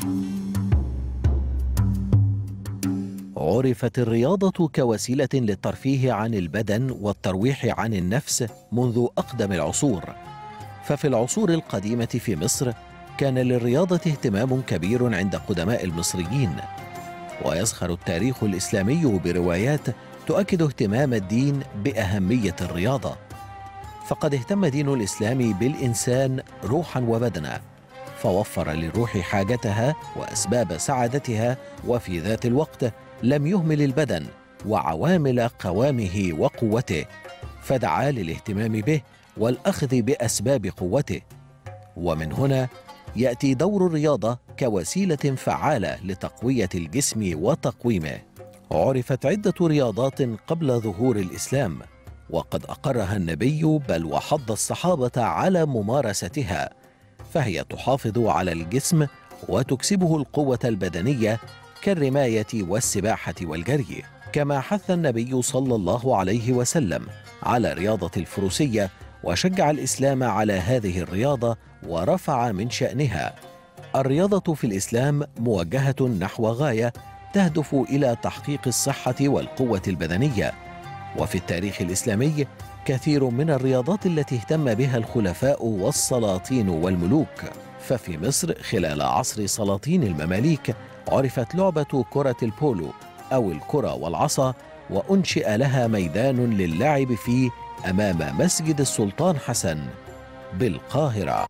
عرفت الرياضة كوسيلة للترفيه عن البدن والترويح عن النفس منذ أقدم العصور ففي العصور القديمة في مصر كان للرياضة اهتمام كبير عند قدماء المصريين ويزخر التاريخ الإسلامي بروايات تؤكد اهتمام الدين بأهمية الرياضة فقد اهتم دين الإسلام بالإنسان روحا وبدنا فوفر للروح حاجتها وأسباب سعادتها وفي ذات الوقت لم يهمل البدن وعوامل قوامه وقوته فدعا للاهتمام به والاخذ باسباب قوته ومن هنا ياتي دور الرياضه كوسيله فعاله لتقويه الجسم وتقويمه عرفت عده رياضات قبل ظهور الاسلام وقد اقرها النبي بل وحض الصحابه على ممارستها فهي تحافظ على الجسم وتكسبه القوه البدنيه كالرمايه والسباحه والجري كما حث النبي صلى الله عليه وسلم على رياضه الفروسيه وشجع الاسلام على هذه الرياضه ورفع من شانها الرياضه في الاسلام موجهه نحو غايه تهدف الى تحقيق الصحه والقوه البدنيه وفي التاريخ الاسلامي كثير من الرياضات التي اهتم بها الخلفاء والسلاطين والملوك ففي مصر خلال عصر سلاطين المماليك عرفت لعبة كرة البولو أو الكرة والعصا وأنشئ لها ميدان للعب فيه أمام مسجد السلطان حسن بالقاهرة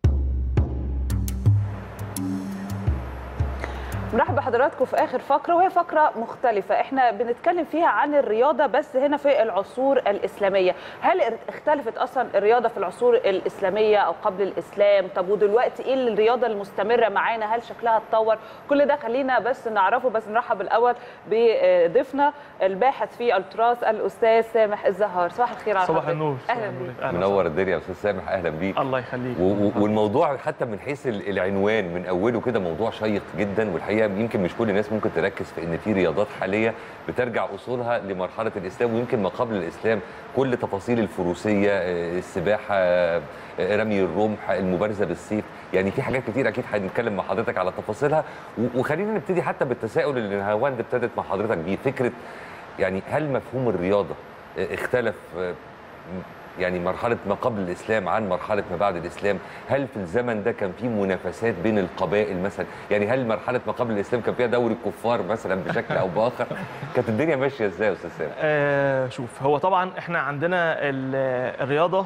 مرحبا بحضراتكم في اخر فقره وهي فقره مختلفه احنا بنتكلم فيها عن الرياضه بس هنا في العصور الاسلاميه هل اختلفت اصلا الرياضه في العصور الاسلاميه او قبل الاسلام طب ودلوقتي ايه الرياضه المستمره معانا هل شكلها اتطور كل ده خلينا بس نعرفه بس نرحب الاول بضيفنا الباحث في التراث الاستاذ سامح الزهار صباح الخير على صباح حضرتك. النور اهلا بيك منور الدنيا يا استاذ سامح اهلا بيك الله يخليك و- و- والموضوع حتى من حيث ال- العنوان من اوله كده موضوع شيق جدا والحقيقه يمكن مش كل الناس ممكن تركز في ان في رياضات حاليه بترجع اصولها لمرحله الاسلام ويمكن ما قبل الاسلام كل تفاصيل الفروسيه آه، السباحه آه، رمي الرمح المبارزه بالسيف يعني في حاجات كتير اكيد هنتكلم مع حضرتك على تفاصيلها و- وخلينا نبتدي حتى بالتساؤل اللي نهاوند ابتدت مع حضرتك بيه فكره يعني هل مفهوم الرياضه آه، اختلف آه، يعني مرحلة ما قبل الإسلام عن مرحلة ما بعد الإسلام هل في الزمن ده كان في منافسات بين القبائل مثلا يعني هل مرحلة ما قبل الإسلام كان فيها دوري الكفار مثلا بشكل أو بآخر كانت الدنيا ماشية إزاي يا أستاذ سامح آه شوف هو طبعا احنا عندنا ال- الرياضه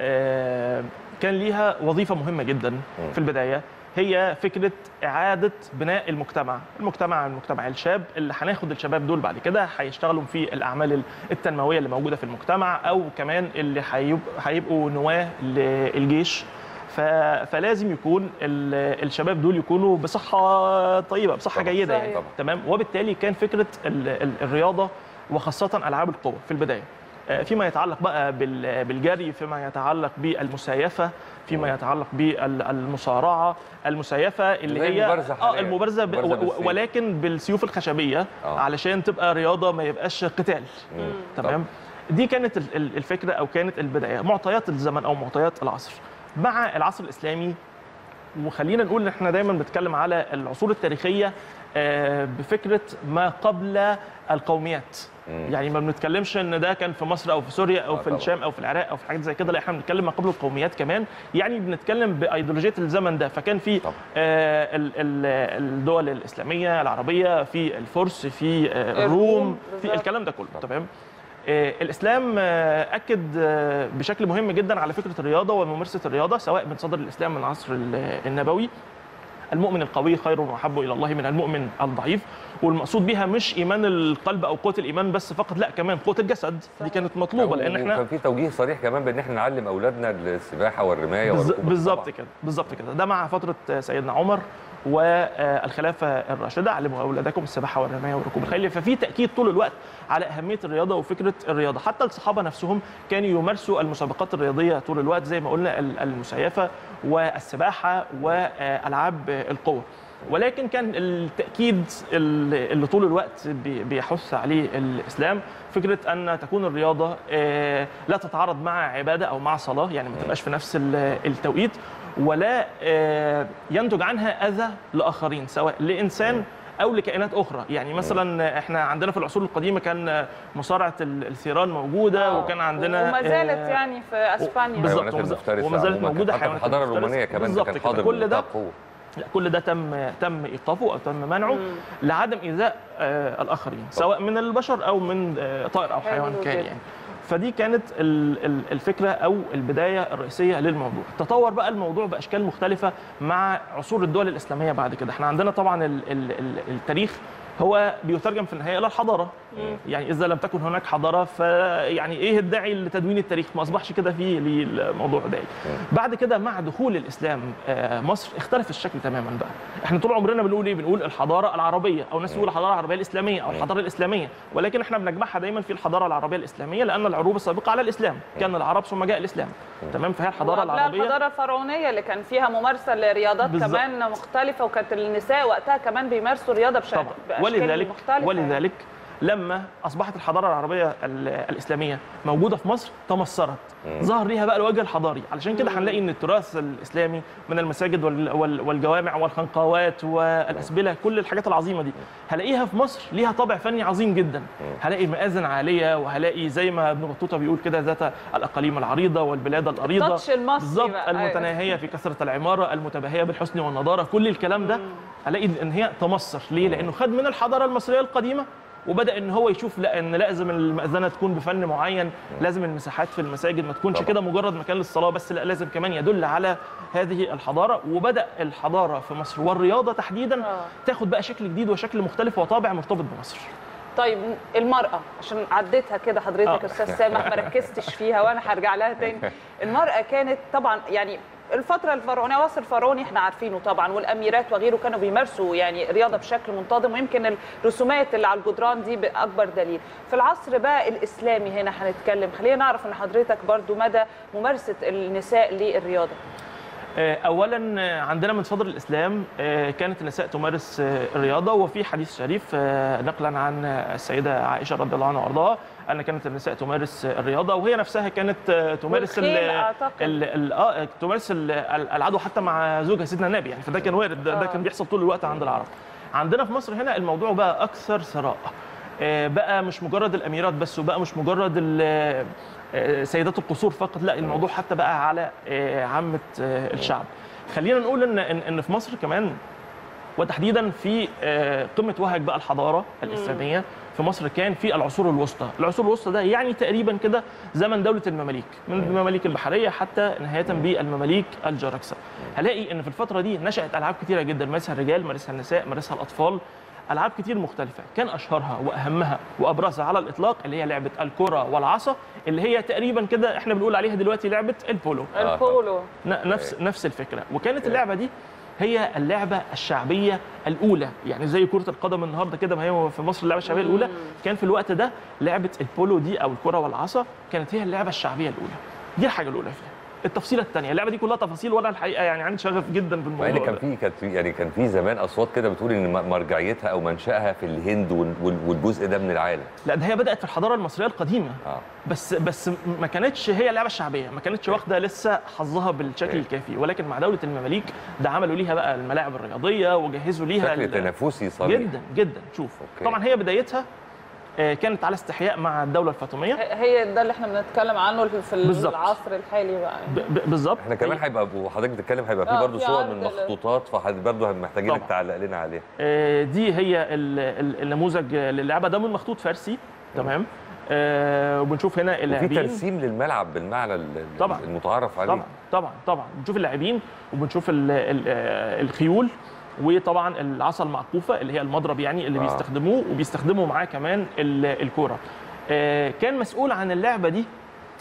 آه كان ليها وظيفه مهمه جدا في البدايه هي فكره اعاده بناء المجتمع المجتمع المجتمع الشاب اللي هناخد الشباب دول بعد كده هيشتغلوا في الاعمال التنمويه اللي موجوده في المجتمع او كمان اللي هيب- هيبقوا نواه للجيش ف- فلازم يكون ال- الشباب دول يكونوا بصحه طيبه بصحه طبعاً. جيده يعني صحيح. تمام وبالتالي كان فكره ال- ال- الرياضه وخاصه العاب القوه في البدايه آه، فيما يتعلق بقى بال- بالجري فيما يتعلق بالمسايفه فيما يتعلق بالمصارعه المسايفه اللي زي هي المبارزة اه حالياً. المبارزه ب... المبارزة و- بالسيف. ولكن بالسيوف الخشبيه آه. علشان تبقى رياضه ما يبقاش قتال مم. تمام دي كانت ال- ال- الفكره او كانت البدايه معطيات الزمن او معطيات العصر مع العصر الاسلامي وخلينا نقول ان احنا دايما بنتكلم على العصور التاريخيه آه، بفكره ما قبل القوميات مم. يعني ما بنتكلمش ان ده كان في مصر او في سوريا او آه في طبعاً. الشام او في العراق او في حاجات زي كده لا احنا بنتكلم ما قبل القوميات كمان يعني بنتكلم بايديولوجيه الزمن ده فكان في طبعاً. آه، ال- ال- الدول الاسلاميه العربيه في الفرس في آه، الروم، الروم في بالظبط. الكلام ده كله تمام آه، الاسلام آه، اكد آه، بشكل مهم جدا على فكره الرياضه وممارسه الرياضه سواء من صدر الاسلام من العصر ال- النبوي المؤمن القوي خير واحب الى الله من المؤمن الضعيف والمقصود بها مش ايمان القلب او قوه الايمان بس فقط لا كمان قوه الجسد دي كانت مطلوبه لان احنا وكان في توجيه صريح كمان بان احنا نعلم اولادنا السباحه والرمايه بالز- وركوب بالظبط الطبع. كده بالظبط كده ده مع فتره سيدنا عمر والخلافه الراشده علموا اولادكم السباحه والرمايه وركوب الخيل ففي تاكيد طول الوقت على اهميه الرياضه وفكره الرياضه حتى الصحابه نفسهم كانوا يمارسوا المسابقات الرياضيه طول الوقت زي ما قلنا ال- المسايفه والسباحه والعاب القوه ولكن كان التاكيد اللي اللي طول الوقت بي- بيحث عليه الاسلام فكره ان تكون الرياضه آه، لا تتعارض مع عباده او مع صلاه يعني ما تبقاش في نفس ال- التوقيت ولا آه، ينتج عنها اذى لاخرين سواء لانسان او لكائنات اخرى يعني مثلا احنا عندنا في العصور القديمه كان مصارعه ال- الثيران موجوده آه. وكان عندنا وما زالت آه، يعني في اسبانيا بالظبط الحيوانات وما زالت- المفترسة وما زالت عموماً موجودة حتى في حيوانات الحضاره المفترسة. الرومانيه كمان ده بالظبط كان كده. حاضر كل ده بمنتهى القوة. لا كل ده تم تم ايقافه او تم منعه لعدم ايذاء آه الاخرين سواء من البشر او من آه طائر او حلو حيوان كان جدا. يعني فدي كانت ال- ال- الفكره او البدايه الرئيسيه للموضوع تطور بقى الموضوع باشكال مختلفه مع عصور الدول الاسلاميه بعد كده احنا عندنا طبعا ال ال ال التاريخ هو بيترجم في النهايه الى الحضاره يعني اذا لم تكن هناك حضاره فيعني ايه الداعي لتدوين التاريخ ما اصبحش كده فيه للموضوع داعي بعد كده مع دخول الاسلام آه، مصر اختلف الشكل تماما بقى احنا طول عمرنا بنقول ايه بنقول الحضاره العربيه او ناس تقول الحضاره العربيه الاسلاميه او الحضاره الاسلاميه ولكن احنا بنجمعها دايما في الحضاره العربيه الاسلاميه لان العروب السابقه على الاسلام كان العرب ثم جاء الاسلام تمام فهي الحضاره وقبلها العربيه الحضاره الفرعونيه اللي كان فيها ممارسه لرياضات بالظبط. كمان مختلفه وكانت النساء وقتها كمان بيمارسوا الرياضه بشكل طبعا بأشكال ولذلك مختلفه ولذلك لما اصبحت الحضاره العربيه ال- الاسلاميه موجوده في مصر تمثرت ظهر ليها بقى الوجه الحضاري علشان كده هنلاقي ان التراث الاسلامي من المساجد وال- وال- والجوامع والخنقاوات والاسبله كل الحاجات العظيمه دي هلاقيها في مصر ليها طابع فني عظيم جدا هلاقي مآذن عاليه وهلاقي زي ما ابن بطوطه بيقول كده ذات الاقاليم العريضه والبلاد الاريضه التاتش المصري بالظبط بقى، أيوة. المتناهيه في كثره العماره المتباهيه بالحسن والنضاره كل الكلام ده الاقي ان هي تمصر ليه لانه خد من الحضاره المصريه القديمه وبدا ان هو يشوف لا ان لازم المأذنه تكون بفن معين لازم المساحات في المساجد ما تكونش طبعا. كده مجرد مكان للصلاه بس لا لازم كمان يدل على هذه الحضاره وبدا الحضاره في مصر والرياضه تحديدا آه. تاخد بقى شكل جديد وشكل مختلف وطابع مرتبط بمصر طيب المرأة عشان عديتها كده حضرتك آه. أستاذ سامح ما ركزتش فيها وأنا هرجع لها تاني المرأة كانت طبعا يعني الفترة الفرعونية وصر الفرعوني احنا عارفينه طبعا والأميرات وغيره كانوا بيمارسوا يعني رياضة بشكل منتظم ويمكن الرسومات اللي على الجدران دي بأكبر دليل في العصر بقى الإسلامي هنا هنتكلم خلينا نعرف من حضرتك برضو مدى ممارسة النساء للرياضة آه، اولا آه، عندنا من صدر الاسلام آه، كانت النساء تمارس آه، الرياضه وفي حديث شريف آه، نقلا عن آه، السيده عائشه رضي الله عنها وارضاها ان كانت النساء تمارس آه، الرياضه وهي نفسها كانت آه، تمارس ال- والخيل أعتقد. ال- ال- اه تمارس ال- ال- العدو حتى مع زوجها سيدنا النبي يعني فده كان وارد ده, ده آه. كان بيحصل طول الوقت عند العرب عندنا في مصر هنا الموضوع بقى اكثر ثراء آه، بقى مش مجرد الاميرات بس وبقى مش مجرد ال- آه، سيدات القصور فقط لا الموضوع حتى بقى على آه، عامه آه، الشعب خلينا نقول ان ان إن في مصر كمان وتحديدا في آه، قمه وهج بقى الحضاره الاسلاميه في مصر كان في العصور الوسطى، العصور الوسطى ده يعني تقريبا كده زمن دوله المماليك، من المماليك البحريه حتى نهايه بالمماليك الجركسه. هلاقي ان في الفتره دي نشات العاب كثيره جدا مارسها الرجال، مارسها النساء، مارسها الاطفال. العاب كتير مختلفه، كان اشهرها واهمها وابرزها على الاطلاق اللي هي لعبه الكره والعصا اللي هي تقريبا كده احنا بنقول عليها دلوقتي لعبه البولو. آه، البولو ن- نفس نفس الفكره وكانت اللعبه دي هي اللعبه الشعبيه الاولى يعني زي كره القدم النهارده كده ما هي في مصر اللعبه الشعبيه الاولى كان في الوقت ده لعبه البولو دي او الكره والعصا كانت هي اللعبه الشعبيه الاولى دي الحاجه الاولى فيها التفصيله الثانيه اللعبه دي كلها تفاصيل وانا الحقيقه يعني عندي شغف جدا مع بالموضوع ان كان ده. في كانت في- يعني كان في زمان اصوات كده بتقول ان م- مرجعيتها او منشاها في الهند وال- وال- والجزء ده من العالم لا ده هي بدات في الحضاره المصريه القديمه اه بس بس ما كانتش هي اللعبه الشعبيه ما كانتش واخده لسه حظها بالشكل أوكي. الكافي ولكن مع دوله المماليك ده عملوا ليها بقى الملاعب الرياضيه وجهزوا ليها شكل ال- تنافسي صريح جدا جدا شوف أوكي. طبعا هي بدايتها آه، كانت على استحياء مع الدوله الفاطميه هي ده اللي احنا بنتكلم عنه في بالظبط. العصر الحالي بقى ب- ب- بالظبط احنا كمان هيبقى وحضرتك بتتكلم هيبقى في آه، برضه في صور عرض من ل- مخطوطات فبرضه محتاجينك طبعا. تعلق لنا عليها آه، دي هي ال- ال- النموذج للعبه ده من مخطوط فارسي تمام آه، وبنشوف هنا وفي اللاعبين ترسيم للملعب بالمعنى ال- ال- طبعا. المتعارف عليه طبعا طبعا طبعا بنشوف اللاعبين وبنشوف ال ال آه، الخيول وطبعا العصا المعقوفه اللي هي المضرب يعني اللي آه. آه. بيستخدموه وبيستخدموا معاه كمان ال- الكوره آه، كان مسؤول عن اللعبه دي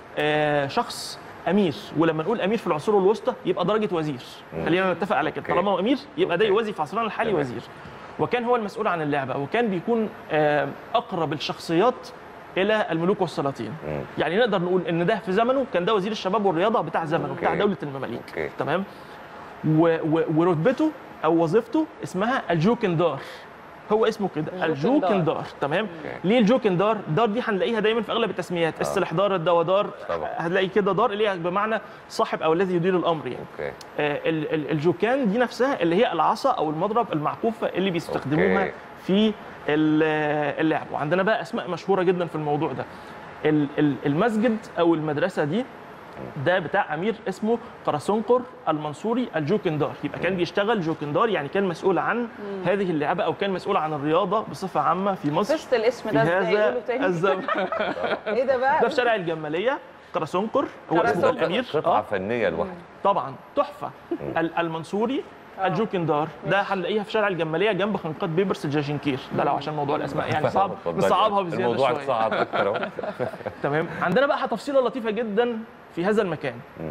آه، شخص امير ولما نقول امير في العصور الوسطى يبقى درجه وزير مم. خلينا نتفق على كده أوكي. طالما هو امير يبقى ده أوكي. يوازي في عصرنا الحالي تمام. وزير وكان هو المسؤول عن اللعبه وكان بيكون آه، اقرب الشخصيات الى الملوك والسلاطين مم. يعني نقدر نقول ان ده في زمنه كان ده وزير الشباب والرياضه بتاع زمنه بتاع أوكي. دوله المماليك أوكي. تمام و و ورتبته او وظيفته اسمها الجوكندار هو اسمه كده الجوكندار. الجوكندار تمام أوكي. ليه الجوكندار دار دي هنلاقيها دايما في اغلب التسميات السلح دار الدواء دار طبعا. هتلاقي كده دار اللي هي بمعنى صاحب او الذي يدير الامر يعني اوكي آه، ال- ال- الجوكان دي نفسها اللي هي العصا او المضرب المعكوفه اللي بيستخدموها أوكي. في ال- اللعب وعندنا بقى اسماء مشهوره جدا في الموضوع ده ال- ال- المسجد او المدرسه دي ده بتاع امير اسمه قرصنقر المنصوري الجوكندار يبقى كان بيشتغل جوكندار يعني كان مسؤول عن هذه اللعبه او كان مسؤول عن الرياضه بصفه عامه في مصر فشت الاسم في ده ازاي هذا يقولوا تاني الزمن ايه ده بقى ده في شارع الجماليه قرصنقر هو اسمه قرصنقر. الامير قطعه آه. فنيه لوحدها طبعا تحفه ال- المنصوري الجوكندار ده هنلاقيها في شارع الجماليه جنب خنقات بيبرس الجاشنكير ده لو عشان موضوع الاسماء يعني صعب اتفضل. نصعبها بزياده الموضوع شويه اتصعب اكتر اهو تمام عندنا بقى تفصيله لطيفه جدا في هذا المكان مم.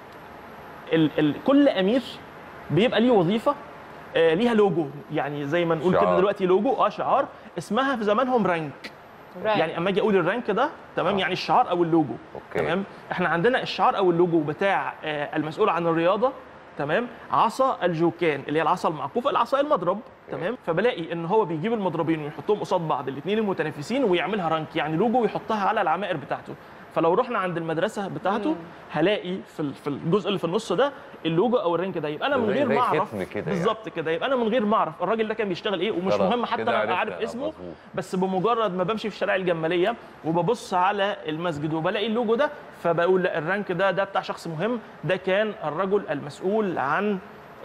ال ال كل امير بيبقى ليه وظيفه آه ليها لوجو يعني زي ما نقول كده شعار. دلوقتي لوجو اه شعار اسمها في زمانهم رانك يعني اما اجي اقول الرانك ده تمام آه. يعني الشعار او اللوجو اوكي تمام احنا عندنا الشعار او اللوجو بتاع آه، المسؤول عن الرياضه تمام عصا الجوكان اللي هي العصا المعكوفه العصا المضرب تمام فبلاقي ان هو بيجيب المضربين ويحطهم قصاد بعض الاثنين المتنافسين ويعملها رانك يعني لوجو ويحطها على العمائر بتاعته فلو رحنا عند المدرسه بتاعته هلاقي في ال- في الجزء اللي في النص ده اللوجو او الرانك ده يبقى انا من زي- غير زي ما اعرف ختم كده يعني. بالظبط كده يبقى انا من غير ما اعرف الراجل ده كان بيشتغل ايه ومش خلاص، مهم حتى كده انا عرفنا. عارف آه، اسمه مظبوط. بس بمجرد ما بمشي في شارع الجماليه وببص على المسجد وبلاقي اللوجو ده فبقول لا الرانك ده ده بتاع شخص مهم ده كان الرجل المسؤول عن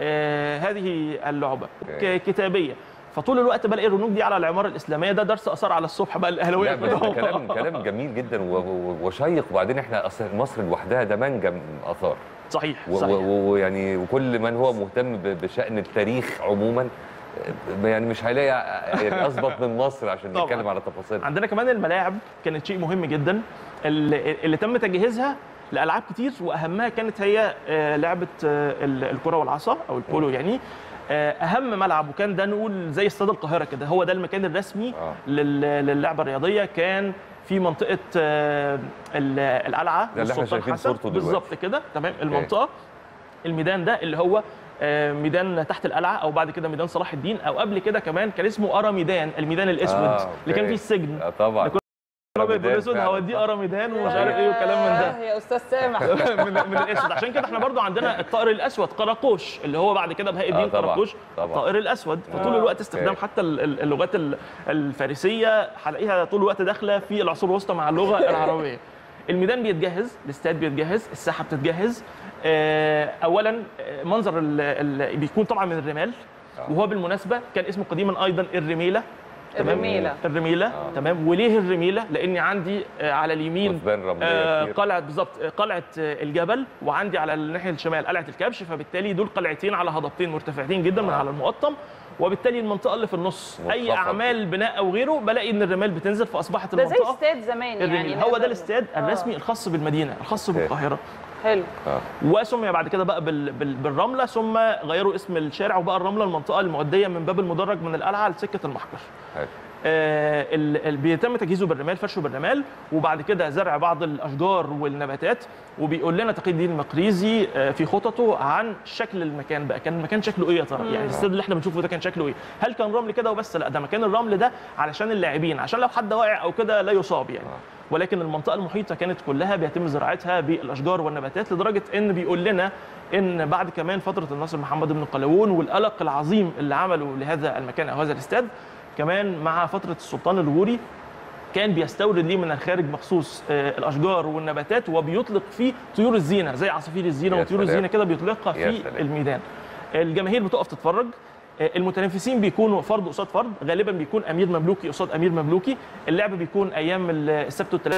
آه هذه اللعبه أوكي. ك- كتابيه فطول الوقت بلاقي الرنوك دي على العماره الاسلاميه ده درس اثار على الصبح بقى الاهلاويه لا بس ده كلهم. كلام كلام جميل جدا و- و- وشيق وبعدين احنا اصل مصر لوحدها ده منجم اثار صحيح و- صحيح و- ويعني وكل من هو مهتم ب- بشان التاريخ عموما آه، يعني مش هيلاقي يعني اظبط من مصر عشان طبعاً. نتكلم على تفاصيل عندنا كمان الملاعب كانت شيء مهم جدا اللي, اللي تم تجهيزها لالعاب كتير واهمها كانت هي آه، لعبه آه، ال- الكره والعصا او البولو يعني آه، اهم ملعب وكان ده نقول زي استاد القاهره كده هو ده المكان الرسمي آه. لل- للعبه الرياضيه كان في منطقه آه، ال- القلعه ده اللي احنا والسلطان شايفين حسن. صورته دلوقتي. بالظبط كده تمام المنطقه الميدان ده اللي هو آه، ميدان تحت القلعه او بعد كده ميدان صلاح الدين او قبل كده كمان كان اسمه ارا ميدان الميدان الاسود آه، اللي كان أوكي. فيه السجن آه، طبعا لكل الابيض ميدان والاسود فعلاً، هوديه صح. ارا ميدان ومش عارف ايه وكلام من ده يا استاذ سامح من, من الاسود عشان كده احنا برضو عندنا الطائر الاسود قراقوش اللي هو بعد كده بهاء الدين آه، طبعاً، قراقوش طبعاً. الطائر الاسود فطول الوقت استخدام أوكي. حتى ال- ال- اللغات ال- الفارسيه هلاقيها طول الوقت داخله في العصور الوسطى مع اللغه العربيه الميدان بيتجهز الاستاد بيتجهز الساحه بتتجهز آه، اولا آه، منظر ال- ال- بيكون طبعا من الرمال آه. وهو بالمناسبه كان اسمه قديما ايضا الرميله تمام؟ الرميلة. الرميله آه. تمام وليه الرميله لاني عندي آه، على اليمين كثبان رمليه آه، كتير. قلعه بالظبط آه، قلعه آه، الجبل وعندي على الناحيه الشمال قلعه الكبش فبالتالي دول قلعتين على هضبتين مرتفعتين جدا من آه. على المقطم وبالتالي المنطقه اللي في النص اي منخفض. اعمال بناء او غيره بلاقي ان الرمال بتنزل فاصبحت ده زي المنطقه استاد زمان يعني الرميل هو ده الاستاد آه. الرسمي الخاص بالمدينه الخاص أوكي. بالقاهره حلو آه. وسمي بعد كده بقى بال... بال... بالرمله ثم غيروا اسم الشارع وبقى الرمله المنطقه المؤديه من باب المدرج من القلعه لسكه المحجر حلو. آه، ال- ال- بيتم تجهيزه بالرمال فرشه بالرمال وبعد كده زرع بعض الاشجار والنباتات وبيقول لنا تقي الدين المقريزي آه، في خططه عن شكل المكان بقى كان المكان شكله ايه يا ترى يعني الاستاد اللي احنا بنشوفه ده كان شكله ايه هل كان رمل كده وبس لا ده مكان الرمل ده علشان اللاعبين عشان لو حد واقع او كده لا يصاب يعني ولكن المنطقه المحيطه كانت كلها بيتم زراعتها بالاشجار والنباتات لدرجه ان بيقول لنا ان بعد كمان فتره الناصر محمد بن قلاوون والقلق العظيم اللي عمله لهذا المكان او هذا الاستاد كمان مع فتره السلطان الغوري كان بيستورد ليه من الخارج مخصوص آه، الاشجار والنباتات وبيطلق فيه طيور الزينه زي عصافير الزينه يا وطيور سلام. الزينه كده بيطلقها يا في سلام. الميدان الجماهير بتقف تتفرج آه، المتنافسين بيكونوا فرد قصاد فرد غالبا بيكون امير مملوكي قصاد امير مملوكي اللعب بيكون ايام السبت والثلاث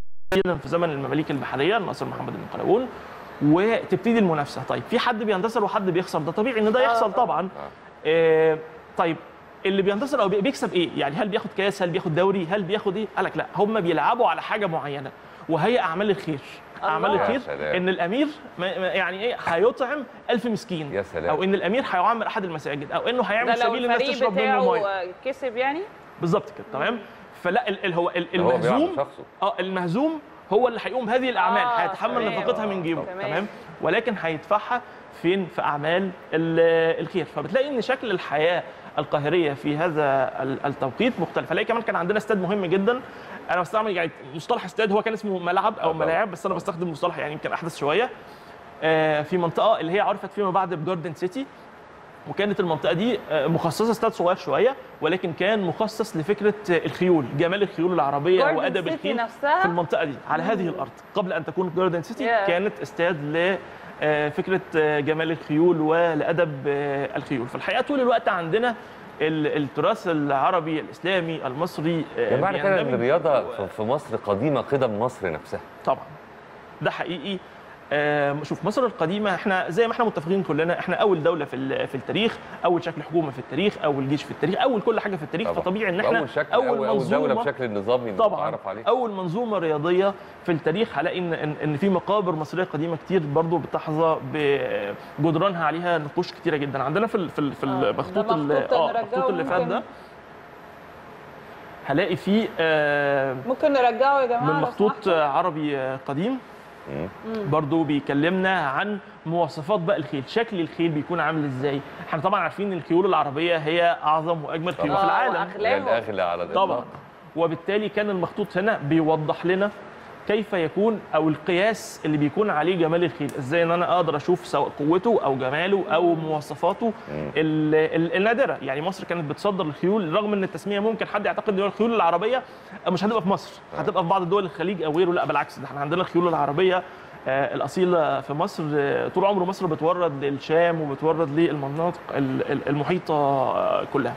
في زمن المماليك البحريه الناصر محمد بن قلاوون وتبتدي المنافسه طيب في حد بينتصر وحد بيخسر ده طبيعي ان ده يحصل طبعا آه، طيب اللي بينتصر او بي- بيكسب ايه يعني هل بياخد كاس هل بياخد دوري هل بياخد ايه قال لك لا هم بيلعبوا على حاجه معينه وهي اعمال الخير اعمال الله. الخير يا سلام. ان الامير ما- ما- يعني ايه هيطعم ألف مسكين يا سلام. او ان الامير هيعمر احد المساجد او انه هيعمل ده لو سبيل الناس الفريق تشرب منه ميه بتاعه كسب يعني بالظبط كده تمام فلا ال ال هو ال- هو بيلعب المهزوم بشخصه. اه المهزوم هو اللي هيقوم بهذه الاعمال آه، هيتحمل تمام. نفقتها من جيبه تمام. تمام ولكن هيدفعها فين في اعمال ال- الخير فبتلاقي ان شكل الحياه القاهريه في هذا ال- التوقيت مختلف هلاقي كمان كان عندنا استاد مهم جدا انا بستعمل يعني مصطلح استاد هو كان اسمه ملعب او طبعاً. ملاعب بس انا بستخدم مصطلح يعني يمكن احدث شويه آه، في منطقه اللي هي عرفت فيما بعد بجاردن سيتي وكانت المنطقه دي آه، مخصصه استاد صغير شويه ولكن كان مخصص لفكره آه، الخيول جمال الخيول العربيه جاردن وادب سيتي الخيل نفسها؟ في المنطقه دي على هذه الارض قبل ان تكون جاردن سيتي Yeah. كانت استاد ل آه، فكره آه، جمال الخيول ولادب آه، الخيول في الحقيقه طول الوقت عندنا ال- التراث العربي الاسلامي المصري آه، يعني معنى كده ان بيندمج الرياضه جوه- في- في مصر قديمه قدم مصر نفسها طبعا ده حقيقي آه، شوف مصر القديمه احنا زي ما احنا متفقين كلنا احنا اول دوله في ال- في التاريخ اول شكل حكومه في التاريخ اول جيش في التاريخ اول كل حاجه في التاريخ طبعاً. فطبيعي ان احنا اول شكل اول, أول دوله منظومة- بشكل النظامي اللي طبعا متعارف عليه اول منظومه رياضيه في التاريخ هلاقي ان ان إن في مقابر مصريه قديمه كتير برضو بتحظى بجدرانها عليها نقوش كتيره جدا عندنا في ال- في ال- في آه، ده المخطوط ال- مخطوط اه نرجعه المخطوط اللي فات ممكن. ده هلاقي فيه آه، ممكن نرجعه يا جماعه من لو مخطوط سمحتوا؟ عربي قديم برضو بيكلمنا عن مواصفات بقى الخيل شكل الخيل بيكون عامل ازاي احنا طبعا عارفين ان الخيول العربية هي اعظم واجمل خيول في آه، العالم وأغلى. هي الاغلى على طبعا الاطلاق وبالتالي كان المخطوط هنا بيوضح لنا كيف يكون او القياس اللي بيكون عليه جمال الخيل ازاي ان انا اقدر اشوف سواء قوته او جماله او مواصفاته ال- ال- النادره يعني مصر كانت بتصدر الخيول رغم ان التسميه ممكن حد يعتقد ان هو الخيول العربيه مش هتبقى في مصر هتبقى في بعض دول الخليج او غيره لا بالعكس ده احنا عندنا الخيول العربيه آه، الاصيله في مصر آه، طول عمر مصر بتورد للشام وبتورد للمناطق ال- ال- المحيطه آه، كلها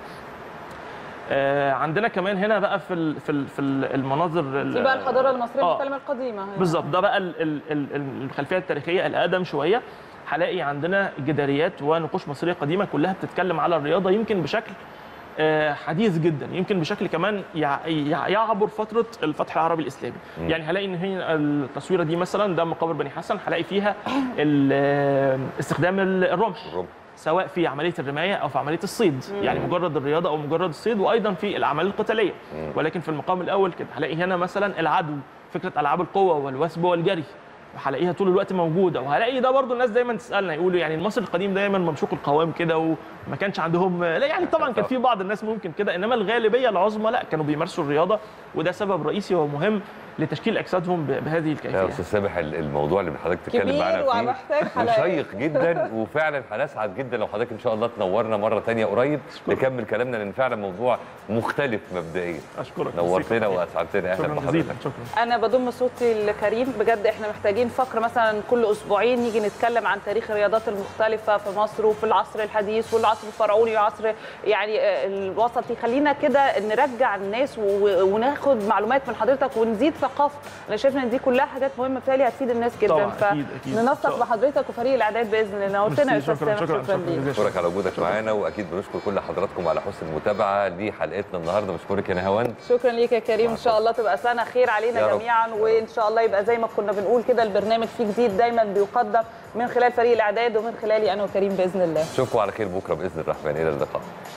آه، عندنا كمان هنا بقى في ال- في ال- في ال- المناظر ال- دي بقى الحضاره المصريه آه. الكلمه القديمه هنا. بالظبط ده بقى ال- ال- ال- الخلفيه التاريخيه الاقدم شويه هلاقي عندنا جداريات ونقوش مصريه قديمه كلها بتتكلم على الرياضه يمكن بشكل آه، حديث جدا يمكن بشكل كمان يع- يع- يعبر فتره الفتح العربي الاسلامي يعني هلاقي ان هي التصويره دي مثلا ده مقابر بني حسن هلاقي فيها ال- آه، استخدام الرمح الرمح. سواء في عمليه الرمايه او في عمليه الصيد يعني مجرد الرياضه او مجرد الصيد وايضا في الاعمال القتاليه ولكن في المقام الاول كده هلاقي هنا مثلا العدو فكره العاب القوه والوثب والجري هلاقيها طول الوقت موجوده وهلاقي ده برضو الناس دايما تسالنا يقولوا يعني المصري القديم دايما ممشوق القوام كده وما كانش عندهم لا يعني طبعا كان في بعض الناس ممكن كده انما الغالبيه العظمى لا كانوا بيمارسوا الرياضه وده سبب رئيسي ومهم لتشكيل اجسادهم ب- بهذه يا الكيفيه استاذ سامح ال- الموضوع اللي حضرتك بتتكلم كبير معانا فيه ومحتاج حلقات. وشيق جدا وفعلا هنسعد جدا لو حضرتك ان شاء الله تنورنا مره تانية قريب نكمل كلامنا لان فعلا موضوع مختلف مبدئيا اشكرك نورتنا واسعدتنا اهلا شكرا بحضرتك جزيلا شكرا انا بضم صوتي لكريم بجد احنا محتاجين فقره مثلا كل اسبوعين نيجي نتكلم عن تاريخ الرياضات المختلفه في مصر وفي العصر الحديث والعصر الفرعوني والعصر يعني آه، الوسطي خلينا كده نرجع الناس و- وناخد معلومات من حضرتك ونزيد ثقافه انا شايفه ان دي كلها حاجات مهمه بالتالي هتفيد الناس جدا طبعاً، أكيد، أكيد. فننسق بحضرتك وفريق الاعداد باذن الله نورتنا يا ميرسي، استاذ شكرا سامح شكرا شكرا شكرا ليك جزيلا بشكرك على وجودك معانا واكيد بنشكر كل حضراتكم على حسن المتابعه لحلقتنا النهارده بشكرك يا نهاوند شكرا ليك يا كريم ان شاء الله تبقى سنه خير يا علينا رب. جميعا وان شاء الله يبقى زي ما كنا بنقول كده البرنامج فيه جديد دايما بيقدم من خلال فريق الاعداد ومن خلالي انا وكريم باذن الله اشوفكم على خير بكره باذن الرحمن الى اللقاء